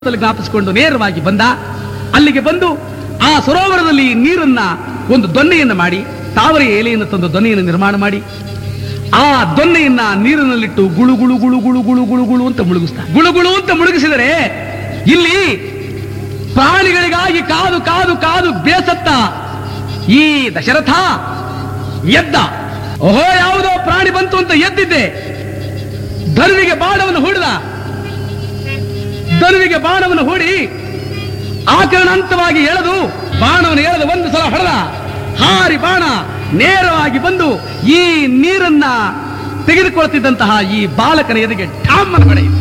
ತಲೆ ಜ್ಞಾಪಿಸಿಕೊಂಡು ನೇರವಾಗಿ ಬಂದ ಅಲ್ಲಿಗೆ ಬಂದು ಆ ಸರೋವರದಲ್ಲಿ ನೀರನ್ನ ಒಂದು ದೊನ್ನೆಯನ್ನು ಮಾಡಿ ತಾವರೆ ಎಲೆಯನ್ನು ತಂದು ದೊನ್ನೆಯನ್ನು ನಿರ್ಮಾಣ ಮಾಡಿ ಆ ದೊನ್ನೆಯನ್ನ ನೀರಿನಲ್ಲಿಟ್ಟು ಗುಳು ಗುಳು ಗುಳು ಗುಳು ಗುಳು ಗುಳು ಗುಳು ಅಂತ ಮುಳುಗಿಸ್ತಾ ಗುಳು ಗುಳು ಅಂತ ಮುಳುಗಿಸಿದರೆ ಇಲ್ಲಿ ಪ್ರಾಣಿಗಳಿಗಾಗಿ ಕಾದು ಕಾದು ಕಾದು ಬೇಸತ್ತ ಈ ದಶರಥ ಎದ್ದ ಓಹೋ ಯಾವುದೋ ಪ್ರಾಣಿ ಬಂತು ಅಂತ ಎದ್ದಿದ್ದೆ ಧನುವಿಗೆ ಬಾಣವನ್ನು ಹೂಡಿದ ಧನುವಿಗೆ ಬಾಣವನ್ನು ಹೂಡಿ ಆಕರಣಾಂತವಾಗಿ ಎಳೆದು ಬಾಣವನ್ನು ಎಳೆದು ಒಂದು ಸಲ ಹೊಡೆದ ಹಾರಿ ಬಾಣ ನೇರವಾಗಿ ಬಂದು ಈ ನೀರನ್ನ ತೆಗೆದುಕೊಳ್ತಿದ್ದಂತಹ ಈ ಬಾಲಕನ ಎದೆಗೆ ಠಾಮನ ಹೊಡೆಯಿತು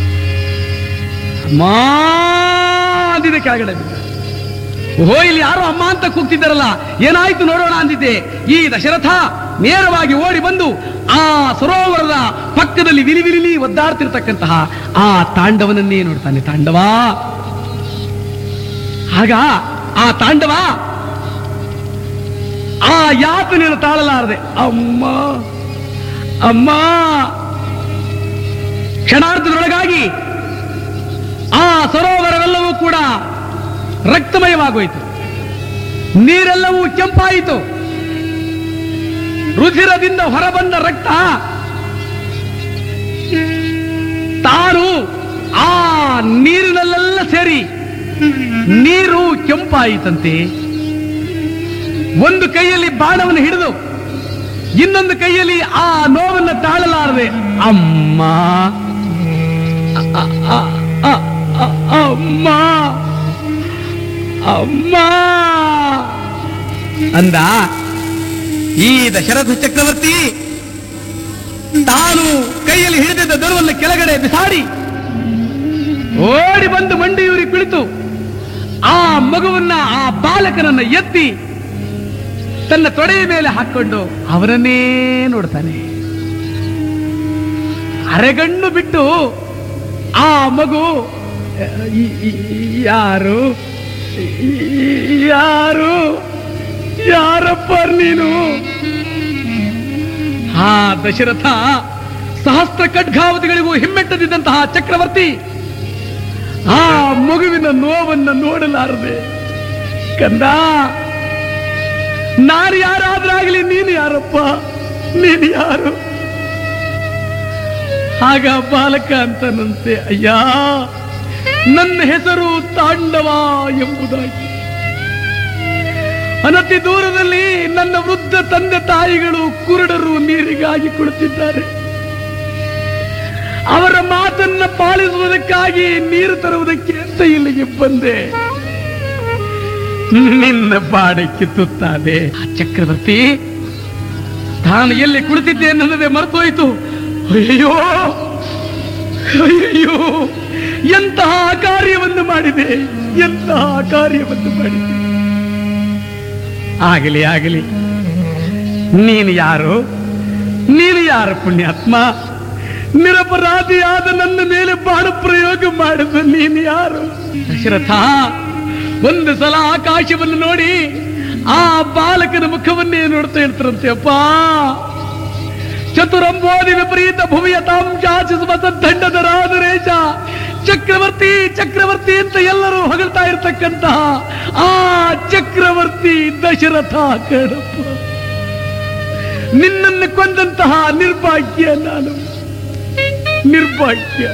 ಮಾದಿದೆ ಕೆಳಗಡೆ ಬಿದ್ದ. ಓಹೋ ಇಲ್ಲಿ ಯಾರೋ ಅಮ್ಮ ಅಂತ ಕೂಗ್ತಿದ್ದಾರಲ್ಲ ಏನಾಯ್ತು ನೋಡೋಣ ಅಂದಿದ್ದೆ ಈ ದಶರಥ ನೇರವಾಗಿ ಓಡಿ ಬಂದು ಆ ಸರೋವರದ ಪಕ್ಕದಲ್ಲಿ ವಿಲಿ ವಿಲಿಲಿ ಒದ್ದಾಡ್ತಿರ್ತಕ್ಕಂತಹ ಆ ತಾಂಡವನನ್ನೇ ನೋಡ್ತಾನೆ ತಾಂಡವ ಆಗ ಆ ತಾಂಡವ ಆ ಯಾತನೆಯನ್ನು ತಾಳಲಾರದೆ ಅಮ್ಮ ಅಮ್ಮ ಕ್ಷಣಾರ್ಧದೊಳಗಾಗಿ ಆ ಸರೋವರವೆಲ್ಲವೂ ಕೂಡ ರಕ್ತಮಯವಾಗೋಯಿತು ನೀರೆಲ್ಲವೂ ಕೆಂಪಾಯಿತು ರುಧಿರದಿಂದ ಹೊರಬಂದ ರಕ್ತ ತಾನು ಆ ನೀರಿನಲ್ಲೆಲ್ಲ ಸೇರಿ ನೀರು ಕೆಂಪಾಯಿತಂತೆ ಒಂದು ಕೈಯಲ್ಲಿ ಬಾಣವನ್ನು ಹಿಡಿದು ಇನ್ನೊಂದು ಕೈಯಲ್ಲಿ ಆ ನೋವನ್ನು ತಾಳಲಾರದೆ ಅಮ್ಮ ಅ- ಅ- ಅ- ಅ- ಅಮ್ಮ ಅಮ್ಮ ಅಂದ ಈ ದಶರಥ ಚಕ್ರವರ್ತಿ ತಾನು ಕೈಯಲ್ಲಿ ಹಿಡಿದಿದ್ದ ದೊರವನ್ನು ಕೆಳಗಡೆ ಬಿಸಾಡಿ ಓಡಿ ಬಂದು ಮಂಡಿಯೂರಿ ಕುಳಿತು ಆ ಮಗುವನ್ನ ಆ ಬಾಲಕನನ್ನ ಎತ್ತಿ ತನ್ನ ತೊಡೆಯ ಮೇಲೆ ಹಾಕೊಂಡು ಅವರನ್ನೇ ನೋಡ್ತಾನೆ ಅರೆಗಣ್ಣು ಬಿಟ್ಟು ಆ ಮಗು ಈ- ಈ- ಯಾರು ಈ- ಯಾರು ಯಾರಪ್ಪ ನೀನು ಆ ದಶರಥ ಸಹಸ್ರ ಖಡ್ಗಾವತಿಗಳಿಗೂ ಹಿಮ್ಮೆಟ್ಟದಿದ್ದಂತಹ ಚಕ್ರವರ್ತಿ ಆ ಮಗುವಿನ ನೋವನ್ನು ನೋಡಲಾರದೆ ಕಂದ ನಾನು ಯಾರಾದ್ರಾಗಲಿ ನೀನು ಯಾರಪ್ಪ ನೀನು ಯಾರು ಆಗ ಬಾಲಕ ಅಂತನಂತೆ ಅಯ್ಯ ನನ್ನ ಹೆಸರು ತಾಂಡವ ಎಂಬುದಾಗಿ ಅನತಿ ದೂರದಲ್ಲಿ ನನ್ನ ವೃದ್ಧ ತಂದೆ ತಾಯಿಗಳು ಕುರುಡರು ನೀರಿಗಾಗಿ ಕುಳಿತಿದ್ದಾರೆ ಅವರ ಮಾತನ್ನ ಪಾಲಿಸುವುದಕ್ಕಾಗಿ ನೀರು ತರುವುದಕ್ಕೆ ಅಂತ ಇಲ್ಲಿಗೆ ಬಂದೆ ನಿನ್ನ ಬಾಡಕ್ಕೆ ತುತ್ತಾದೆ ಆ ಚಕ್ರವರ್ತಿ ತಾನು ಎಲ್ಲಿ ಕುಳಿತಿದ್ದೆ ಅನ್ನೋದೇ ಮರೆತೋಯ್ತು ಅಯ್ಯೋ ಅಯ್ಯೋ ಎಂತಹ ಕಾರ್ಯವನ್ನು ಮಾಡಿದೆ ಎಂತಹ ಕಾರ್ಯವನ್ನು ಮಾಡಿದೆ ಆಗಲಿ ಆಗಲಿ ನೀನು ಯಾರು ನೀನು ಯಾರು ಪುಣ್ಯಾತ್ಮ ನಿರಪರಾಧಿಯಾದ ನನ್ನ ಮೇಲೆ ಬಾಣ ಪ್ರಯೋಗ ಮಾಡಿದ ನೀನು ಯಾರು ದಶರಥ ಒಂದು ಸಲ ಆಕಾಶವನ್ನು ನೋಡಿ ಆ ಬಾಲಕನ ಮುಖವನ್ನೇ ನೋಡ್ತಾ ಇರ್ತಾರಂತೆ ಅಪ್ಪ ಚತುರಂಬೋಧಿ ವಿಪರೀತ ಭುವಿಯ ತಾಂ ಜಾಚಿಸುವ ದಂಡದರಾದರೇಶ ಚಕ್ರವರ್ತಿ ಚಕ್ರವರ್ತಿ ಅಂತ ಎಲ್ಲರೂ ಹೊಗಳ್ತಾ ಇರ್ತಕ್ಕಂತಹ ಆ ಚಕ್ರವರ್ತಿ ದಶರಥ ಕಣಪ್ಪ ನಿನ್ನನ್ನು ಕೊಂದಂತಹ ನಿರ್ಭಾಗ್ಯ ನಾನು ನಿರ್ಭಾಗ್ಯ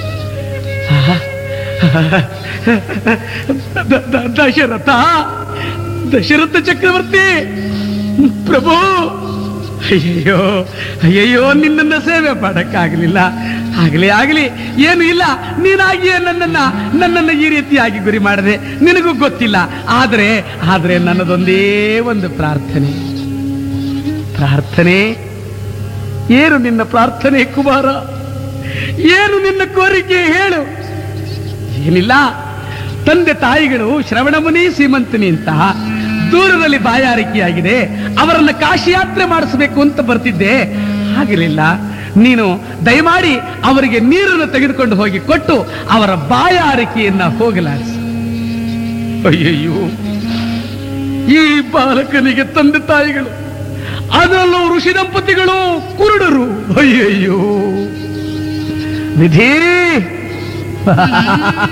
ದ- ದ- ದಶರಥ ದಶರಥ ಚಕ್ರವರ್ತಿ ಪ್ರಭು ಅಯ್ಯಯ್ಯೋ ಅಯ್ಯಯ್ಯೋ ನಿನ್ನನ್ನ ಸೇವೆ ಮಾಡಕ್ಕಾಗಲಿಲ್ಲ ಆಗಲಿ ಆಗಲಿ ಏನು ಇಲ್ಲ ನೀನಾಗಿಯೇ ನನ್ನನ್ನ ನನ್ನನ್ನ ಈ ರೀತಿಯಾಗಿ ಗುರಿ ಮಾಡದೆ ನಿನಗೂ ಗೊತ್ತಿಲ್ಲ ಆದರೆ ಆದರೆ ನನ್ನದೊಂದೇ ಒಂದು ಪ್ರಾರ್ಥನೆ ಪ್ರಾರ್ಥನೆ ಏನು ನಿನ್ನ ಪ್ರಾರ್ಥನೆ ಕುಮಾರ ಏನು ನಿನ್ನ ಕೋರಿಕೆ ಹೇಳು ಏನಿಲ್ಲ ತಂದೆ ತಾಯಿಗಳು ಶ್ರವಣಮುನಿ ಸೀಮಂತನಿ ಅಂತ ದೂರದಲ್ಲಿ ಬಾಯಾರಿಕೆಯಾಗಿದೆ ಅವರನ್ನ ಕಾಶಿ ಯಾತ್ರೆ ಮಾಡಿಸಬೇಕು ಅಂತ ಬರ್ತಿದ್ದೆ ಆಗಿರಲಿಲ್ಲ ನೀನು ದಯಮಾಡಿ ಅವರಿಗೆ ನೀರನ್ನು ತೆಗೆದುಕೊಂಡು ಹೋಗಿ ಕೊಟ್ಟು ಅವರ ಬಾಯಾರಿಕೆಯನ್ನ ಹೋಗಲಾಡಿಸು ಅಯ್ಯಯ್ಯೋ ಈ ಬಾಲಕನಿಗೆ ತಂದೆ ತಾಯಿಗಳು ಅದರಲ್ಲೂ ಋಷಿ ದಂಪತಿಗಳು ಕುರುಡರು ಅಯ್ಯಯ್ಯೋ ವಿಧಿ